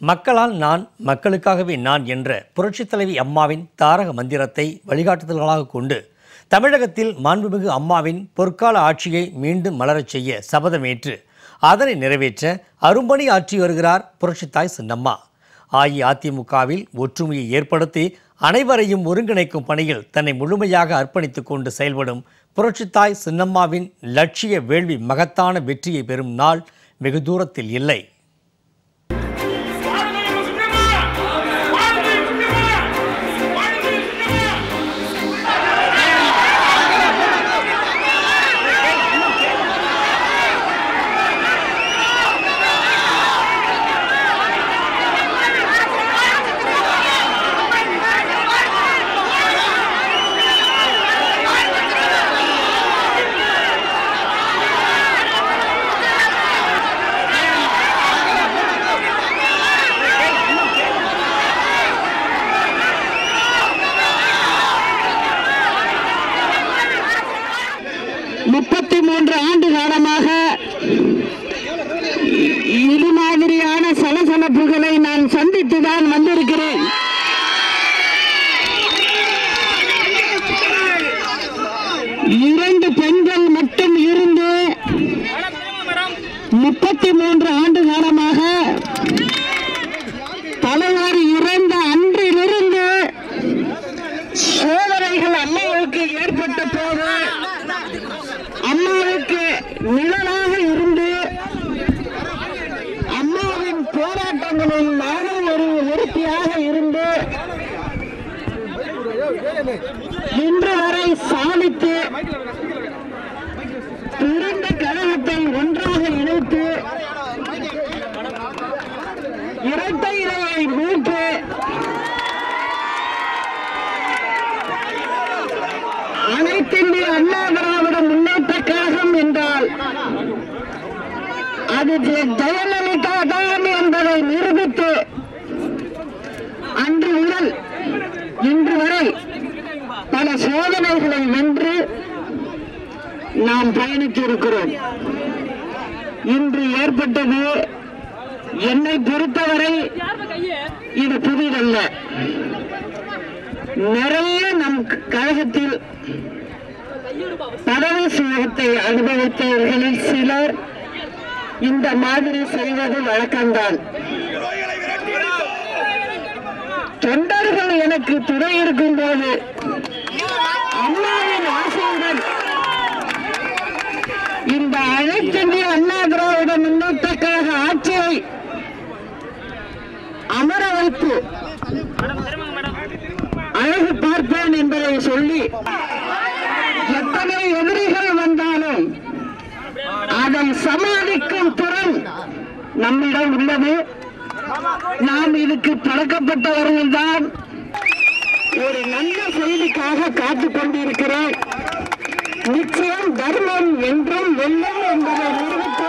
மக்களால் நான் மக்களுக்காகவே நான் என்ற புரட்சித் தலைவி அம்மாவின் தாரக மந்திரத்தை வழிகாட்டுதல்களாக கொண்டு தமிழகத்தில் மாண்புமிகு அம்மாவின் பொற்கால ஆட்சியை மீண்டும் மலரச் செய்ய சபதமேற்று அதனை நிறைவேற்ற அரும்பணி ஆற்றி வருகிறார் புரட்சித்தாய் சின்னம்மா அஇஅதிமுகவில் ஒற்றுமையை ஏற்படுத்தி அனைவரையும் ஒருங்கிணைக்கும் பணியில் தன்னை முழுமையாக அர்ப்பணித்துக் கொண்டு செயல்படும் புரட்சித்தாய் சின்னம்மாவின் லட்சிய வேள்வி மகத்தான வெற்றியை பெறும் நாள் வெகு தூரத்தில் இல்லை முப்பத்தி மூன்று ஆண்டு காலமாக இது மாதிரியான சலசலப்புகளை நான் சந்தித்துதான் வந்திருக்கிறேன் இரண்டு பெண்கள் மட்டும் இருந்து முப்பத்தி மூன்று ஆண்டு காலமாக தலைவர் இறந்த அன்றிலிருந்து சோதனைகள் அம்மாவுக்கு ஏற்பட்ட போது அம்மாவுக்கு நிழலாக இருந்து அம்மாவின் போராட்டங்களில் நானும் ஒரு உறுப்பியாக இருந்து இன்று வரை சாதித்து பிறந்த கழகத்தை ஒன்றாக இணைத்து இரட்டை இலையை மீட்டு அனைத்திந்திய அண்ணா திராவிட முன்னேற்ற கழகம் என்றால் அது ஜெ- ஜெயலலிதா தான் என்பதை நிரூபித்து அன்று முதல் இன்று வரை பல சோதனைகளை வென்று நாம் பயணித்திருக்கிறோம் இன்று ஏற்பட்டது என்னை பொறுத்தவரை இது புதிதல்ல நிறைய நம் கழகத்தில் பதவி சுகத்தை அனுபவித்தவர்களில் சிலர் இந்த மாதிரி செய்வது வழக்கம்தான் தொண்டர்கள் எனக்கு துணை இருக்கும் போது அண்ணாவின் ஆசையுடன் இந்த அனைத்திந்திய அண்ணா திராவிட முன்னேற்ற கழக ஆட்சியை அமர வைத்து அழகு பார்ப்பேன் என்பதை சொல்லி எத்தனை எதிரிகள் வந்தாலும் அதை சமாளிக்கும் திறன் நம்மிடம் உள்ளது நாம் இதுக்கு பழக்கப்பட்டவர்கள் தான் ஒரு நல்ல செய்திக்காக காத்துக் கொண்டிருக்கிறேன் நிச்சயம் தர்மம் என்றும் வெல்லும் என்பதை நிரூபித்து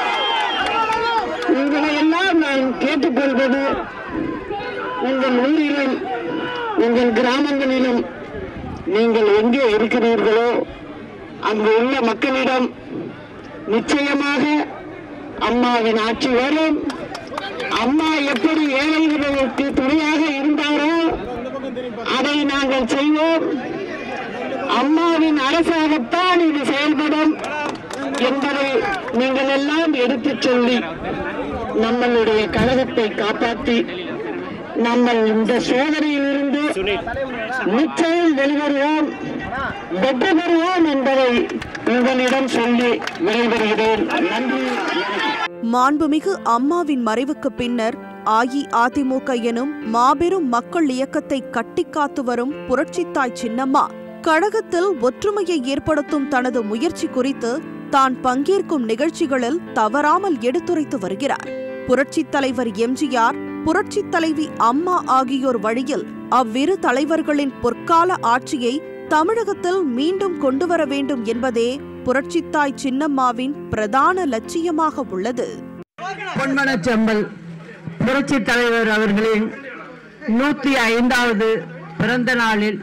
உங்களை எல்லாம் நான் கேட்டுக்கொள்வது உங்கள் ஊரிலும் உங்கள் கிராமங்களிலும் நீங்கள் எங்கே இருக்கிறீர்களோ அங்கு உள்ள மக்களிடம் நிச்சயமாக அம்மாவின் ஆட்சி வரும் அம்மா எப்படி ஏழைகளுக்கு துணையாக இருந்தாரோ அதை நாங்கள் செய்வோம் அம்மாவின் அரசாகத்தான் இது செயல்படும் என்பதை நீங்கள் எல்லாம் எடுத்துச் சொல்லி நம்மளுடைய கழகத்தை காப்பாற்றி நம்ம இந்த சோதனையிலிருந்து நிச்சயம் வெளிவருவோம் வெற்றி பெறுவோம் என்பதை உங்களிடம் சொல்லி விடைபெறுகிறேன் நன்றி வணக்கம். மாண்புமிகு அம்மாவின் மறைவுக்கு பின்னர் அஇஅதிமுக எனும் மாபெரும் மக்கள் இயக்கத்தை கட்டிக்காத்து வரும் புரட்சித்தாய் சின்னம்மா கழகத்தில் ஒற்றுமையை ஏற்படுத்தும் தனது முயற்சி குறித்து தான் பங்கேற்கும் நிகழ்ச்சிகளில் தவறாமல் எடுத்துரைத்து வருகிறார் புரட்சித் தலைவர் எம்ஜிஆர் புரட்சித் தலைவி அம்மா ஆகியோர் வழியில் அவ்விரு தலைவர்களின் பொற்கால ஆட்சியை தமிழகத்தில் மீண்டும் கொண்டுவர வேண்டும் என்பதே புரட்சித்தாய் சின்னம்மாவின் பிரதான லட்சியமாக உள்ளது பொன்மனச்செம்பல் புரட்சி தலைவர் அவர்களின் நூத்தி ஐந்தாவது பிறந்த நாளில்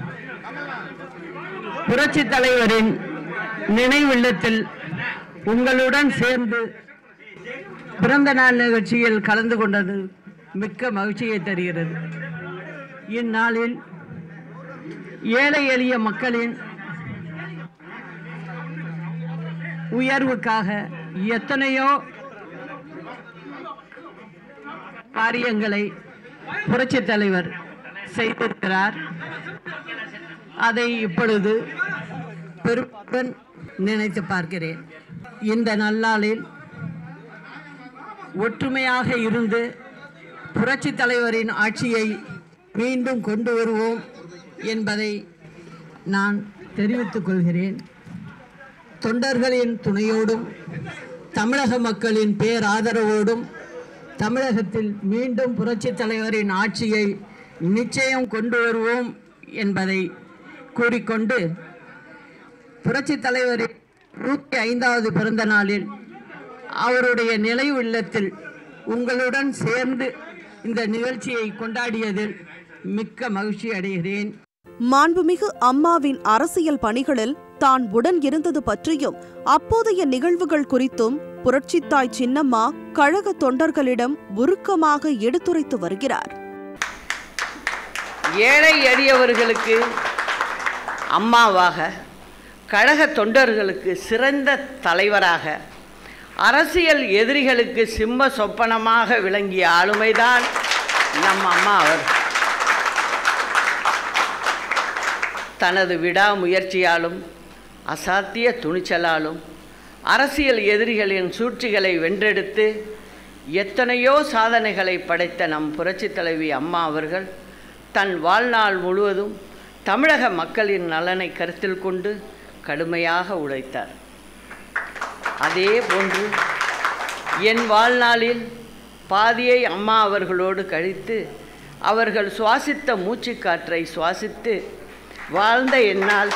புரட்சி தலைவரின் நினைவில்லத்தில் உங்களுடன் சேர்ந்து பிறந்த நாள் நிகழ்ச்சியில் கலந்து கொண்டது மிக்க மகிழ்ச்சியை தருகிறது இந்நாளில் ஏழை எளிய மக்களின் உயர்வுக்காக எத்தனையோ காரியங்களை புரட்சித் தலைவர் செய்திருக்கிறார் அதை இப்பொழுது பெருமையுடன் நினைத்து பார்க்கிறேன் இந்த நல்லாளில் ஒற்றுமையாக இருந்து புரட்சித் தலைவரின் ஆட்சியை மீண்டும் கொண்டு வருவோம் என்பதை நான் தெரிவித்துக் கொள்கிறேன் தொண்டர்களின் துணையோடும் தமிழக மக்களின் பேராதரவோடும் தமிழகத்தில் மீண்டும் புரட்சித் தலைவரின் ஆட்சியை நிச்சயம் கொண்டு வருவோம் என்பதை கூறிக்கொண்டு புரட்சித் தலைவரின் நூற்றி ஐந்தாவது பிறந்த நாளில் அவருடைய நினைவு இல்லத்தில் உங்களுடன் சேர்ந்து இந்த நிகழ்ச்சியை கொண்டாடியதில் மிக்க மகிழ்ச்சி அடைகிறேன் மாண்புமிகு அம்மாவின் அரசியல் பணிகளில் தான் உடன் இருந்தது பற்றியும் அப்போதைய நிகழ்வுகள் குறித்தும் புரட்சித்தாய் சின்னம்மா கழக தொண்டர்களிடம் உருக்கமாக எடுத்துரைத்து வருகிறார் ஏழை எளியவர்களுக்கு அம்மாவாக கழக தொண்டர்களுக்கு சிறந்த தலைவராக அரசியல் எதிரிகளுக்கு சிம்ம சொப்பனமாக விளங்கிய ஆளுமைதான் நம் அம்மா அவர் தனது விடாமுயற்சியாலும் அசாத்திய துணிச்சலாலும் அரசியல் எதிரிகளின் சூழ்ச்சிகளை வென்றெடுத்து எத்தனையோ சாதனைகளை படைத்த நம் புரட்சித் தலைவி அம்மா அவர்கள் தன் வாழ்நாள் முழுவதும் தமிழக மக்களின் நலனை கருத்தில் கொண்டு கடுமையாக உழைத்தார் அதே போன்று என் வாழ்நாளில் பாதியை அம்மா அவர்களோடு கழித்து அவர்கள் சுவாசித்த மூச்சுக்காற்றை சுவாசித்து வாழ்ந்த என்னால்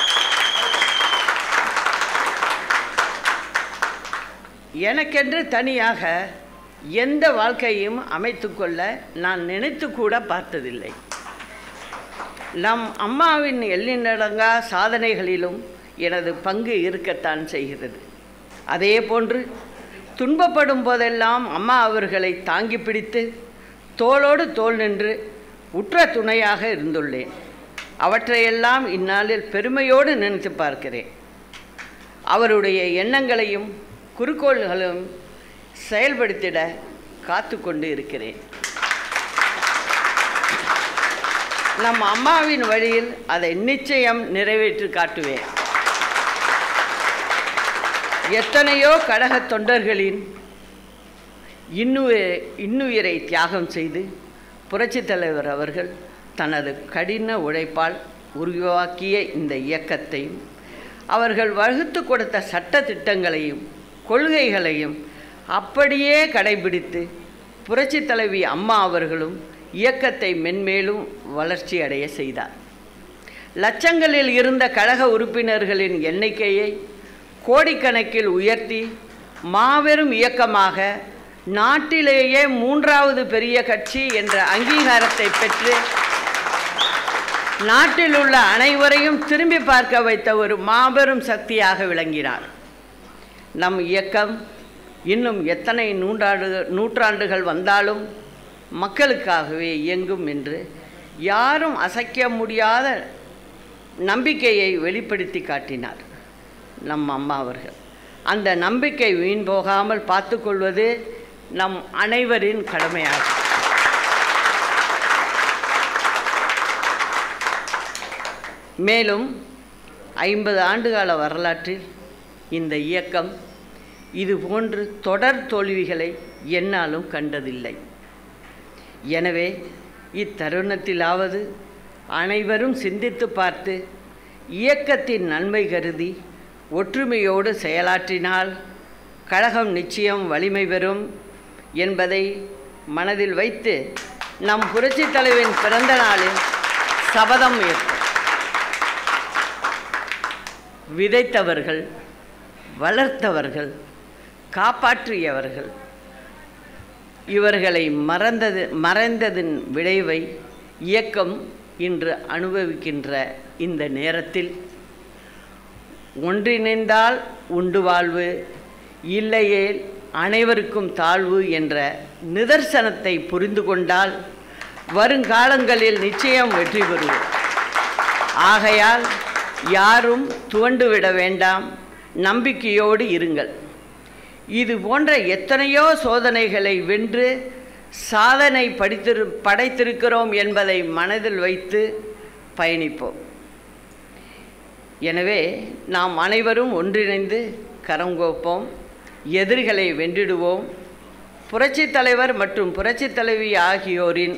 எனக்கென்று தனியாக எந்த வாழ்க்கையும் அமைத்துக்கொள்ள நான் நினைத்து கூட பார்த்ததில்லை நம் அம்மாவின் எல்லினடங்கா சாதனைகளிலும் எனது பங்கு இருக்கத்தான் செய்கிறது அதே போன்று துன்பப்படும் போதெல்லாம் அம்மா அவர்களை தாங்கி பிடித்து தோளோடு தோள் நின்று உற்ற துணையாக இருந்துள்ளேன் அவற்றையெல்லாம் இந்நாளில் பெருமையோடு நினைத்து பார்க்கிறேன் அவருடைய எண்ணங்களையும் குறிக்கோள்களும் செயல்படுத்திட காத்து கொண்டு இருக்கிறேன் நம் அம்மாவின் வழியில் அதை நிச்சயம் நிறைவேற்றி காட்டுவேன் எத்தனையோ கழக தொண்டர்களின் இன்னுயிரை இன்னுயிரை தியாகம் செய்து புரட்சித் தலைவர் அவர்கள் தனது கடின உழைப்பால் உருவாக்கிய இந்த இயக்கத்தையும் அவர்கள் வகுத்து கொடுத்த சட்ட திட்டங்களையும் கொள்கைகளையும் அப்படியே கடைபிடித்து புரட்சித் தலைவி அம்மா அவர்களும் இயக்கத்தை மென்மேலும் வளர்ச்சி அடைய செய்தார் லட்சங்களில் இருந்த கழக உறுப்பினர்களின் எண்ணிக்கையை கோடிக்கணக்கில் உயர்த்தி மாபெரும் இயக்கமாக நாட்டிலேயே மூன்றாவது பெரிய கட்சி என்ற அங்கீகாரத்தை பெற்று நாட்டில் உள்ள அனைவரையும் திரும்பி பார்க்க வைத்த ஒரு மாபெரும் சக்தியாக விளங்கினார் நம் இயக்கம் இன்னும் எத்தனை நூற்றாண்டு நூற்றாண்டுகள் வந்தாலும் மக்களுக்காகவே இயங்கும் என்று யாரும் அசைக்க முடியாத நம்பிக்கையை வெளிப்படுத்தி காட்டினார் நம் அம்மா அவர்கள் அந்த நம்பிக்கை வீண் போகாமல் பார்த்துக்கொள்வது நம் அனைவரின் கடமையாகும் மேலும் ஐம்பது ஆண்டுகால வரலாற்றில் இந்த இயக்கம் இதுபோன்று தொடர் தோல்விகளை என்னாலும் கண்டதில்லை எனவே இத்தருணத்திலாவது அனைவரும் சிந்தித்து பார்த்து இயக்கத்தின் நன்மை கருதி ஒற்றுமையோடு செயலாற்றினால் கழகம் நிச்சயம் வலிமை பெறும் என்பதை மனதில் வைத்து நம் புரட்சித் தலைவரின் பிறந்த நாளில் சபதம் ஏற்போம் விதைத்தவர்கள் வளர்த்தவர்கள் காப்பாற்றியவர்கள் இவர்களை மறந்தது மறைந்ததின் விளைவை இயக்கம் இன்று அனுபவிக்கின்ற இந்த நேரத்தில் ஒன்றிணைந்தால் உண்டு வாழ்வு இல்லையேல் அனைவருக்கும் தாழ்வு என்ற நிதர்சனத்தை புரிந்து கொண்டால் வருங்காலங்களில் நிச்சயம் வெற்றி பெறுவோம் ஆகையால் யாரும் துவண்டுவிட வேண்டாம் நம்பிக்கையோடு இருங்கள் இது போன்ற எத்தனையோ சோதனைகளை வென்று சாதனை படித்திரு படைத்திருக்கிறோம் என்பதை மனதில் வைத்து பயணிப்போம் எனவே நாம் அனைவரும் ஒன்றிணைந்து கரங்கோப்போம் எதிரிகளை வென்றிடுவோம் புரட்சித் தலைவர் மற்றும் புரட்சித் தலைவி ஆகியோரின்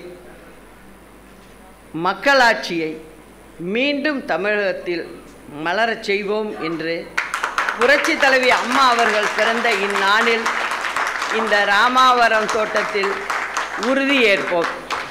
மக்களாட்சியை மீண்டும் தமிழகத்தில் மலரச் செய்வோம் என்று புரட்சித் தலைவி அம்மா அவர்கள் பிறந்த இந்நாளில் இந்த ராமாவரம் தோட்டத்தில் உறுதியேற்போம்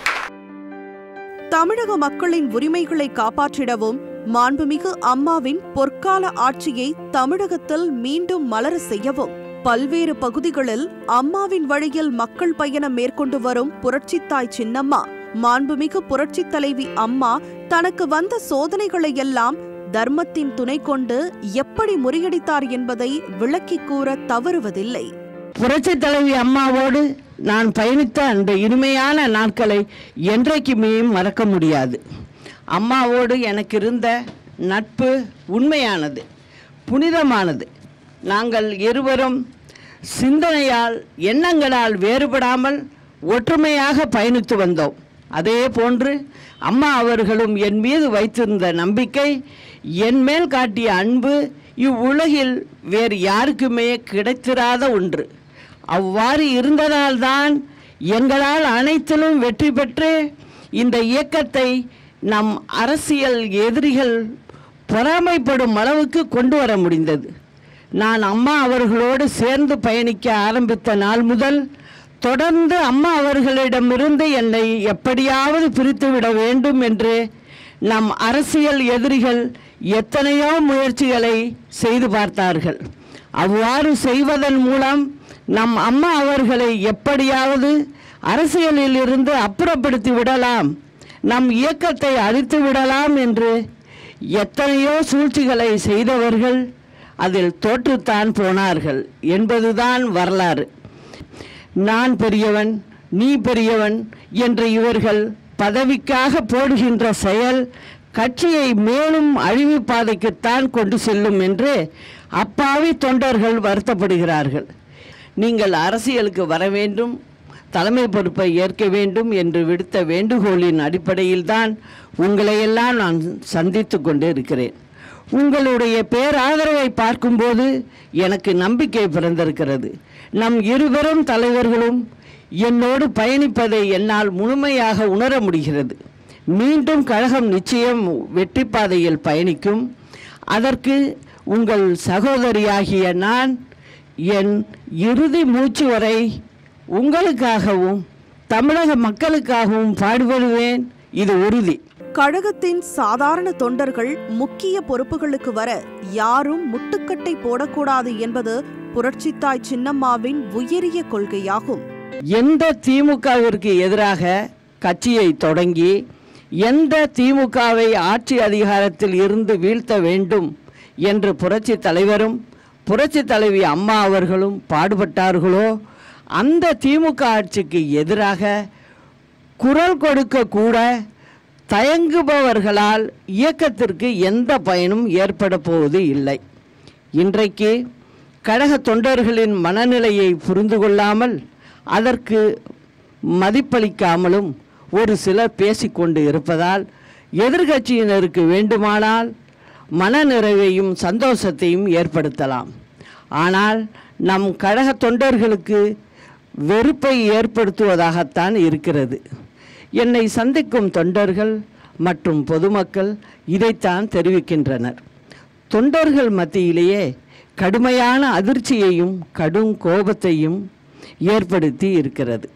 தமிழக மக்களின் உரிமைகளை காப்பாற்றிடவும் மாண்புமிகு அம்மாவின் பொற்கால ஆட்சியை தமிழகத்தில் மீண்டும் மலர செய்யவும் பல்வேறு பகுதிகளில் அம்மாவின் வழியில் மக்கள் பயணம் மேற்கொண்டு வரும் புரட்சித்தாய் சின்னம்மா மாண்புமிகு புரட்சித் தலைவி அம்மா தனக்கு வந்த சோதனைகளை எல்லாம் தர்மத்தின் துணை கொண்டு எப்படி முறியடித்தார் என்பதை விளக்கிக் கூற தவறுவதில்லை புரட்சித் தலைவி அம்மாவோடு நான் பயணித்த அந்த இனிமையான நாட்களை என்றைக்குமே மறக்க முடியாது அம்மாவோடு எனக்கு இருந்த நட்பு உண்மையானது புனிதமானது நாங்கள் இருவரும் சிந்தனையால் எண்ணங்களால் வேறுபடாமல் ஒற்றுமையாக பயணித்து வந்தோம் அதே போன்று அம்மா அவர்களும் என் மீது வைத்திருந்த நம்பிக்கை என் மேல் காட்டிய அன்பு இவ்வுலகில் வேறு யாருக்குமே கிடைத்திராத ஒன்று அவ்வாறு இருந்ததால்தான் எங்களால் அனைத்திலும் வெற்றி பெற்று இந்த இயக்கத்தை நம் அரசியல் எதிரிகள் பொறாமைப்படும் அளவுக்கு கொண்டு வர முடிந்தது நான் அம்மா அவர்களோடு சேர்ந்து பயணிக்க ஆரம்பித்த நாள் முதல் தொடர்ந்து அம்மா அவர்களிடமிருந்து என்னை எப்படியாவது பிரித்துவிட வேண்டும் என்று நம் அரசியல் எதிரிகள் எத்தனையோ முயற்சிகளை செய்து பார்த்தார்கள் அவ்வாறு செய்வதன் மூலம் நம் அம்மா அவர்களை எப்படியாவது அரசியலில் இருந்து அப்புறப்படுத்தி விடலாம் நம் இயக்கத்தை அழித்து விடலாம் என்று எத்தனையோ சூழ்ச்சிகளை செய்தவர்கள் அதில் தோற்றுத்தான் போனார்கள் என்பதுதான் வரலாறு நான் பெரியவன் நீ பெரியவன் என்று இவர்கள் பதவிக்காக போடுகின்ற செயல் கட்சியை மேலும் அழிவு பாதைக்குத்தான் கொண்டு செல்லும் என்று அப்பாவி தொண்டர்கள் வருத்தப்படுகிறார்கள் நீங்கள் அரசியலுக்கு வர வேண்டும் தலைமை பொறுப்பை ஏற்க வேண்டும் என்று விடுத்த வேண்டுகோளின் அடிப்படையில்தான் உங்களையெல்லாம் நான் சந்தித்து கொண்டு இருக்கிறேன் உங்களுடைய பேராதரவை பார்க்கும்போது எனக்கு நம்பிக்கை பிறந்திருக்கிறது நம் இருவரும் தலைவர்களும் என்னோடு பயணிப்பதை என்னால் முழுமையாக உணர முடிகிறது மீண்டும் கழகம் நிச்சயம் வெற்றி பாதையில் பயணிக்கும் அதற்கு உங்கள் சகோதரியாகிய நான் என் இறுதி மூச்சு வரை உங்களுக்காகவும் தமிழக மக்களுக்காகவும் பாடுபடுவேன் இது உறுதி கழகத்தின் சாதாரண தொண்டர்கள் முக்கிய பொறுப்புகளுக்கு வர யாரும் முட்டுக்கட்டை போடக்கூடாது என்பது புரட்சித்தாய் சின்னம்மாவின் உயரிய கொள்கையாகும் எந்த திமுகவிற்கு எதிராக கட்சியை தொடங்கி எந்த திமுகவை ஆட்சி அதிகாரத்தில் இருந்து வீழ்த்த வேண்டும் என்று புரட்சி தலைவரும் புரட்சி தலைவி அம்மா அவர்களும் பாடுபட்டார்களோ அந்த திமுக ஆட்சிக்கு எதிராக குரல் கொடுக்க கூட தயங்குபவர்களால் இயக்கத்திற்கு எந்த பயனும் ஏற்பட போவது இல்லை இன்றைக்கு கழக தொண்டர்களின் மனநிலையை புரிந்து கொள்ளாமல் அதற்கு மதிப்பளிக்காமலும் ஒரு சிலர் பேசிக்கொண்டு இருப்பதால் எதிர்க்கட்சியினருக்கு வேண்டுமானால் மனநிறைவையும் சந்தோஷத்தையும் ஏற்படுத்தலாம் ஆனால் நம் கழக தொண்டர்களுக்கு வெறுப்பை ஏற்படுத்துவதாகத்தான் இருக்கிறது என்னை சந்திக்கும் தொண்டர்கள் மற்றும் பொதுமக்கள் இதைத்தான் தெரிவிக்கின்றனர் தொண்டர்கள் மத்தியிலேயே கடுமையான அதிர்ச்சியையும் கடும் கோபத்தையும் ஏற்படுத்தி இருக்கிறது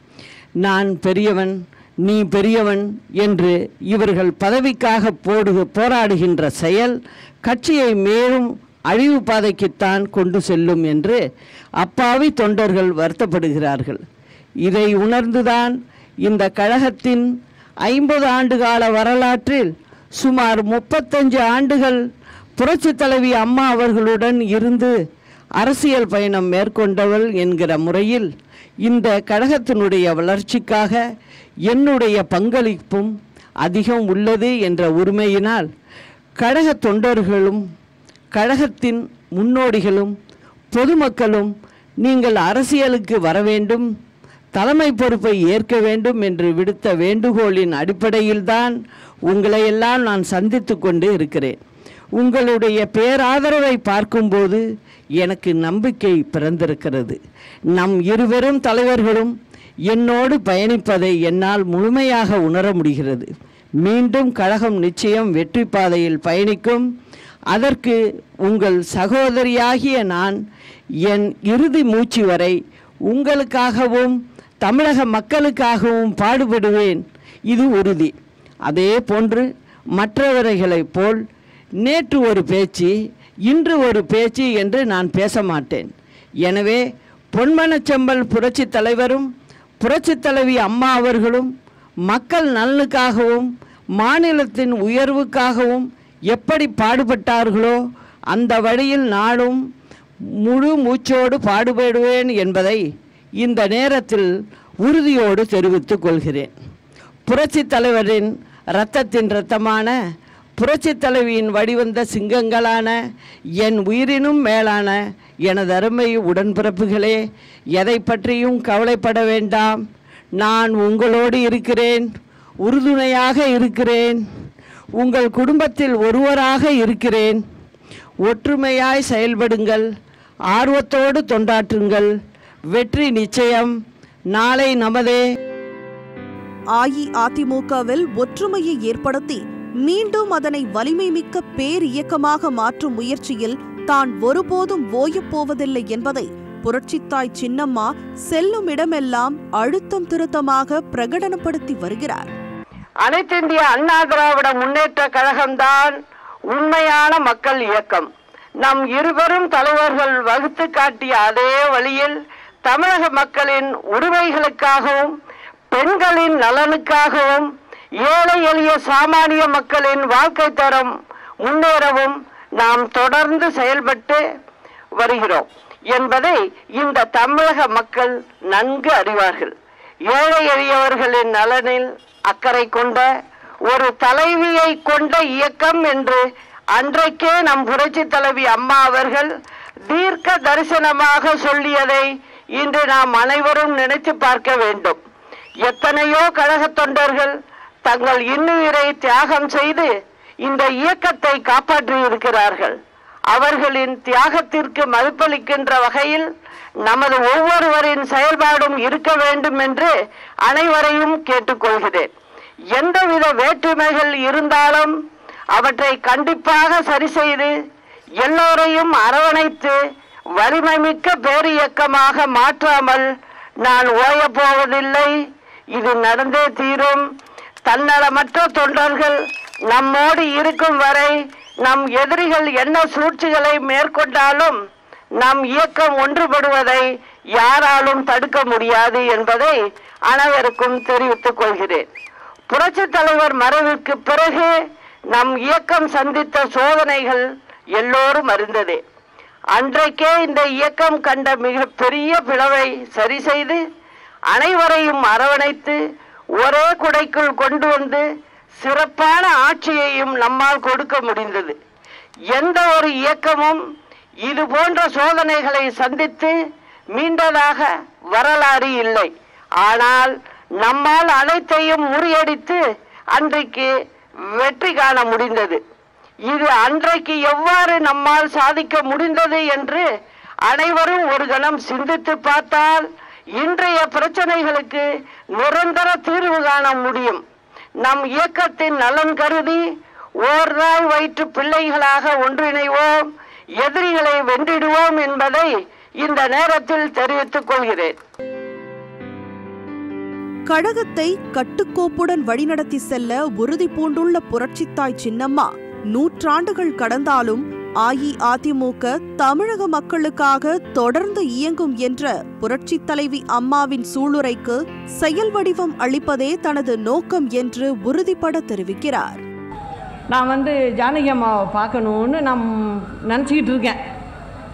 நான் பெரியவன் நீ பெரியவன் என்று இவர்கள் பதவிக்காக போடு போராடுகின்ற செயல் கட்சியை மேலும் அழிவு பாதைக்குத்தான் கொண்டு செல்லும் என்று அப்பாவி தொண்டர்கள் வருத்தப்படுகிறார்கள் இதை உணர்ந்துதான் இந்த கழகத்தின் ஐம்பது ஆண்டுகால வரலாற்றில் சுமார் முப்பத்தஞ்சு ஆண்டுகள் புரட்சித் தலைவி அம்மா அவர்களுடன் இருந்து அரசியல் பயணம் மேற்கொண்டவள் என்கிற முறையில் இந்த கழகத்தினுடைய வளர்ச்சிக்காக என்னுடைய பங்களிப்பும் அதிகம் உள்ளது என்ற உரிமையினால் கழக தொண்டர்களும் கழகத்தின் முன்னோடிகளும் பொதுமக்களும் நீங்கள் அரசியலுக்கு வர வேண்டும் தலைமை பொறுப்பை ஏற்க வேண்டும் என்று விடுத்த வேண்டுகோளின் அடிப்படையில்தான் உங்களையெல்லாம் நான் சந்தித்து கொண்டு இருக்கிறேன் உங்களுடைய பேராதரவை பார்க்கும்போது எனக்கு நம்பிக்கை பிறந்திருக்கிறது நம் இருவரும் தலைவர்களும் என்னோடு பயணிப்பதை என்னால் முழுமையாக உணர முடிகிறது மீண்டும் கழகம் நிச்சயம் வெற்றி பாதையில் பயணிக்கும் அதற்கு உங்கள் சகோதரியாகிய நான் என் இறுதி மூச்சு வரை உங்களுக்காகவும் தமிழக மக்களுக்காகவும் பாடுபடுவேன் இது உறுதி அதே போன்று மற்றவர்களைப் போல் நேற்று ஒரு பேச்சு இன்று ஒரு பேச்சு என்று நான் பேச மாட்டேன் எனவே பொன்மனச்செம்பல் புரட்சி தலைவரும் புரட்சி தலைவி அம்மா அவர்களும் மக்கள் நலனுக்காகவும் மாநிலத்தின் உயர்வுக்காகவும் எப்படி பாடுபட்டார்களோ அந்த வழியில் நானும் முழு மூச்சோடு பாடுபடுவேன் என்பதை இந்த நேரத்தில் உறுதியோடு தெரிவித்துக் கொள்கிறேன் புரட்சி தலைவரின் இரத்தத்தின் இரத்தமான புரட்சி தலைவியின் வடிவந்த சிங்கங்களான என் உயிரினும் மேலான எனது அருமை உடன்பிறப்புகளே எதை பற்றியும் கவலைப்பட வேண்டாம் நான் உங்களோடு இருக்கிறேன் உறுதுணையாக இருக்கிறேன் உங்கள் குடும்பத்தில் ஒருவராக இருக்கிறேன் ஒற்றுமையாய் செயல்படுங்கள் ஆர்வத்தோடு தொண்டாற்றுங்கள் வெற்றி நிச்சயம் நாளை நமதே அஇஅதிமுகவில் ஒற்றுமையை ஏற்படுத்தி மீண்டும் அதனை வலிமை மிக்க பேர் இயக்கமாக மாற்றும் முயற்சியில் தான் ஒருபோதும் ஓயப் போவதில்லை என்பதை புரட்சித்தாய் சின்னம்மா செல்லும் இடமெல்லாம் அழுத்தம் திருத்தமாக பிரகடனப்படுத்தி வருகிறார் அனைத்திந்திய அண்ணா திராவிட முன்னேற்ற கழகம்தான் உண்மையான மக்கள் இயக்கம் நம் இருவரும் தலைவர்கள் வகுத்து காட்டிய அதே வழியில் தமிழக மக்களின் உரிமைகளுக்காகவும் பெண்களின் நலனுக்காகவும் ஏழை எளிய சாமானிய மக்களின் வாழ்க்கை தரம் முன்னேறவும் நாம் தொடர்ந்து செயல்பட்டு வருகிறோம் என்பதை இந்த தமிழக மக்கள் நன்கு அறிவார்கள் ஏழை எளியவர்களின் நலனில் அக்கறை கொண்ட ஒரு தலைவியை கொண்ட இயக்கம் என்று அன்றைக்கே நம் புரட்சி தலைவி அம்மா அவர்கள் தீர்க்க தரிசனமாக சொல்லியதை இன்று நாம் அனைவரும் நினைத்து பார்க்க வேண்டும் எத்தனையோ கழக தொண்டர்கள் தங்கள் இன்னுயிரை தியாகம் செய்து இந்த இயக்கத்தை காப்பாற்றி இருக்கிறார்கள் அவர்களின் தியாகத்திற்கு மதிப்பளிக்கின்ற வகையில் நமது ஒவ்வொருவரின் செயல்பாடும் இருக்க வேண்டும் என்று அனைவரையும் கேட்டுக்கொள்கிறேன் எந்தவித வேற்றுமைகள் இருந்தாலும் அவற்றை கண்டிப்பாக சரி செய்து எல்லோரையும் அரவணைத்து வலிமை மிக்க பேரியக்கமாக மாற்றாமல் நான் ஓயப் போவதில்லை இது நடந்தே தீரும் தன்னலமற்ற தொண்டர்கள் நம்மோடு இருக்கும் வரை நம் எதிரிகள் என்ன சூழ்ச்சிகளை மேற்கொண்டாலும் நம் இயக்கம் ஒன்றுபடுவதை யாராலும் தடுக்க முடியாது என்பதை அனைவருக்கும் தெரிவித்துக் கொள்கிறேன் புரட்சி தலைவர் மறைவுக்கு பிறகு நம் இயக்கம் சந்தித்த சோதனைகள் எல்லோரும் அறிந்ததே அன்றைக்கே இந்த இயக்கம் கண்ட மிக பெரிய பிளவை சரி செய்து அனைவரையும் அரவணைத்து ஒரே குடைக்குள் கொண்டு வந்து சிறப்பான ஆட்சியையும் நம்மால் கொடுக்க முடிந்தது எந்த ஒரு இயக்கமும் இது போன்ற சோதனைகளை சந்தித்து மீண்டதாக வரலாறு இல்லை ஆனால் நம்மால் அனைத்தையும் முறியடித்து அன்றைக்கு வெற்றி காண முடிந்தது இது அன்றைக்கு எவ்வாறு நம்மால் சாதிக்க முடிந்தது என்று அனைவரும் ஒரு கணம் சிந்தித்து பார்த்தால் இன்றைய பிரச்சனைகளுக்கு நிரந்தர தீர்வு காண முடியும் நம் இயக்கத்தின் நலன் கருதி ஓர் நாள் வயிற்று பிள்ளைகளாக ஒன்றிணைவோம் எதிரிகளை வென்றிடுவோம் என்பதை இந்த நேரத்தில் தெரிவித்துக் கொள்கிறேன் கழகத்தை கட்டுக்கோப்புடன் வழிநடத்தி செல்ல உறுதி பூண்டுள்ள புரட்சித்தாய் சின்னம்மா நூற்றாண்டுகள் கடந்தாலும் அஇஅதிமுக தமிழக மக்களுக்காக தொடர்ந்து இயங்கும் என்ற புரட்சித் தலைவி அம்மாவின் சூளுரைக்கு செயல் வடிவம் அளிப்பதே தனது நோக்கம் என்று உறுதிபட தெரிவிக்கிறார் நான் வந்து ஜானகி அம்மாவை பார்க்கணுன்னு நான் நினச்சிக்கிட்டு இருக்கேன்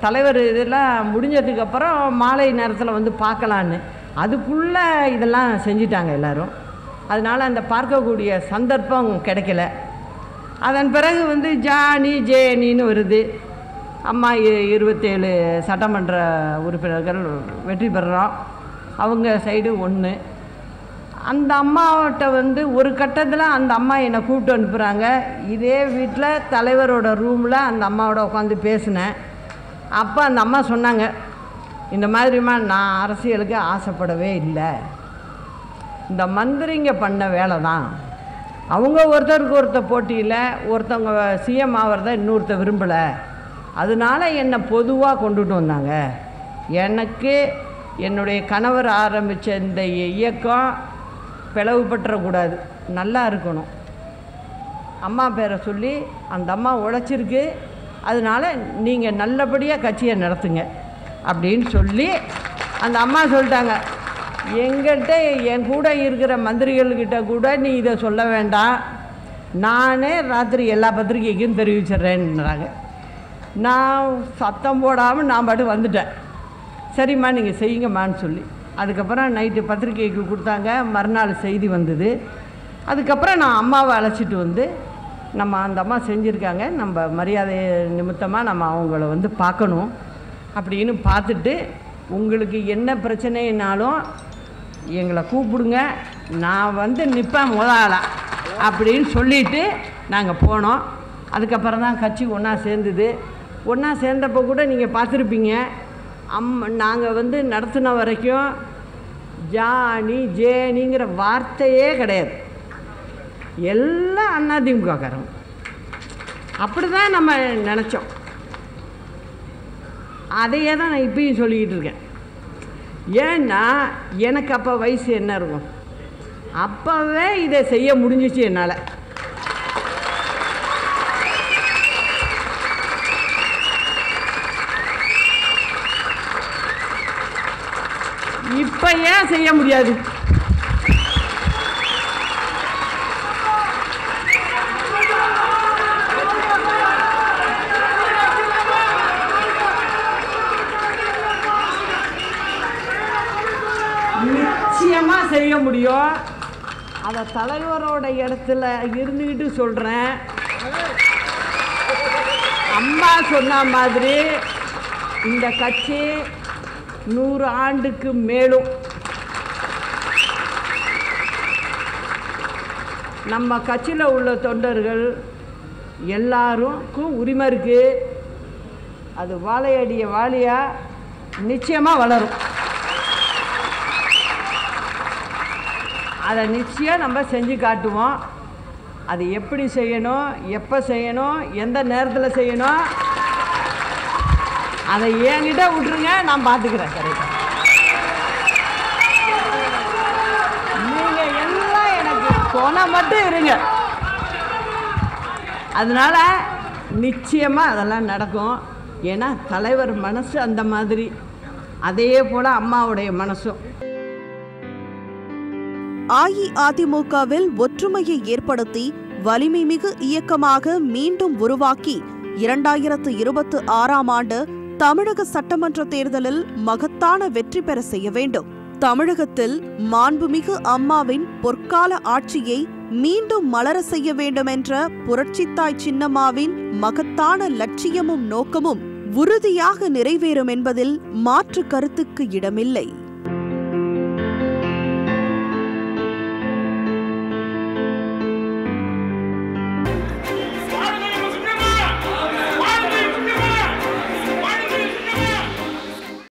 தலைவர் இதெல்லாம் முடிஞ்சதுக்கப்புறம் மாலை நேரத்தில் வந்து பார்க்கலான்னு அதுக்குள்ளே இதெல்லாம் செஞ்சிட்டாங்க எல்லாரும் அதனால் அந்த பார்க்கக்கூடிய சந்தர்ப்பம் கிடைக்கல அதன் பிறகு வந்து ஜானி ஜேனின்னு வருது அம்மா இ- இருபத்தேழு சட்டமன்ற உறுப்பினர்கள் வெற்றி பெறுறோம் அவங்க சைடு ஒன்று அந்த அம்மாவிட்ட வந்து ஒரு கட்டத்தில் அந்த அம்மா என்னை கூப்பிட்டு அனுப்புகிறாங்க இதே வீட்டில் தலைவரோட ரூமில் அந்த அம்மாவோட உட்காந்து பேசினேன் அப்போ அந்த அம்மா சொன்னாங்க இந்த மாதிரிம்மா நான் அரசியலுக்கு ஆசைப்படவே இல்லை இந்த மந்திரிங்க பண்ண வேலை தான் அவங்க ஒருத்தருக்கு ஒருத்தர் போட்டியில் ஒருத்தவங்க சிஎம் ஆகிறத இன்னொருத்தர் விரும்பலை அதனால என்னை பொதுவாக கொண்டுட்டு வந்தாங்க எனக்கு என்னுடைய கணவர் ஆரம்பித்த இந்த இயக்கம் பிளவுபட்டுறக்கூடாது நல்லா இருக்கணும் அம்மா பேரை சொல்லி அந்த அம்மா உழைச்சிருக்கு அதனால நீங்கள் நல்லபடியாக கட்சியை நடத்துங்க அப்படின்னு சொல்லி அந்த அம்மா சொல்லிட்டாங்க எங்கிட்ட என் கூட இருக்கிற மந்திரிகள்கிட்ட கூட நீ இதை சொல்ல வேண்டாம் நானே ராத்திரி எல்லா பத்திரிக்கைக்கும் தெரிவிச்சிட்றேன்றாங்க நான் சத்தம் போடாமல் நான் பாட்டு வந்துட்டேன் சரிம்மா நீங்கள் செய்யுங்கம்மான்னு சொல்லி அதுக்கப்புறம் நைட்டு பத்திரிக்கைக்கு கொடுத்தாங்க மறுநாள் செய்தி வந்தது அதுக்கப்புறம் நான் அம்மாவை அழைச்சிட்டு வந்து நம்ம அந்த அம்மா செஞ்சுருக்காங்க நம்ம மரியாதை நிமித்தமாக நம்ம அவங்கள வந்து பார்க்கணும் அப்படின்னு பார்த்துட்டு உங்களுக்கு என்ன பிரச்சனைனாலும் எங்களை கூப்பிடுங்க நான் வந்து நிற்பேன் முதலா அப்படின்னு சொல்லிட்டு நாங்கள் போனோம் அதுக்கப்புறம் தான் கட்சி ஒன்றா சேர்ந்தது ஒன்றா சேர்ந்தப்போ கூட நீங்கள் பார்த்துருப்பீங்க அம் நாங்கள் வந்து நடத்தின வரைக்கும் ஜானி ஜேனிங்கிற வார்த்தையே கிடையாது எல்லாம் அதிமுகக்காரங்க அப்படி தான் நம்ம நினச்சோம் அதையே தான் நான் இப்பயும் சொல்லிக்கிட்டு இருக்கேன் ஏன்னா எனக்கு அப்போ வயசு என்ன இருக்கும் அப்போவே இதை செய்ய முடிஞ்சிச்சு என்னால் இப்போ ஏன் செய்ய முடியாது நிச்சயமா செய்ய முடியும் அதை தலைவரோட இடத்துல இருந்துக்கிட்டு சொல்கிறேன் அம்மா சொன்ன மாதிரி இந்த கட்சி நூறு ஆண்டுக்கு மேலும் நம்ம கட்சியில் உள்ள தொண்டர்கள் எல்லாருக்கும் உரிமை இருக்குது அது வாழையடிய வாழையா நிச்சயமாக வளரும் அதை நிச்சயம் நம்ம செஞ்சு காட்டுவோம் அது எப்படி செய்யணும் எப்போ செய்யணும் எந்த நேரத்தில் செய்யணும் அதை என்கிட்ட விட்டுருங்க நான் பார்த்துக்கிறேன் கரெக்டாக நீங்கள் எல்லாம் எனக்கு துணை மட்டும் இருங்க அதனால் நிச்சயமாக அதெல்லாம் நடக்கும் ஏன்னா தலைவர் மனசு அந்த மாதிரி அதே போல் அம்மாவுடைய மனசும் அஇஅதிமுகவில் ஒற்றுமையை ஏற்படுத்தி வலிமை மிகு இயக்கமாக மீண்டும் உருவாக்கி இரண்டாயிரத்து இருபத்து ஆறாம் ஆண்டு தமிழக சட்டமன்ற தேர்தலில் மகத்தான வெற்றி பெற செய்ய வேண்டும் தமிழகத்தில் மாண்புமிகு அம்மாவின் பொற்கால ஆட்சியை மீண்டும் மலர செய்ய வேண்டுமென்ற புரட்சித்தாய் சின்னம்மாவின் மகத்தான லட்சியமும் நோக்கமும் உறுதியாக நிறைவேறும் என்பதில் மாற்று கருத்துக்கு இடமில்லை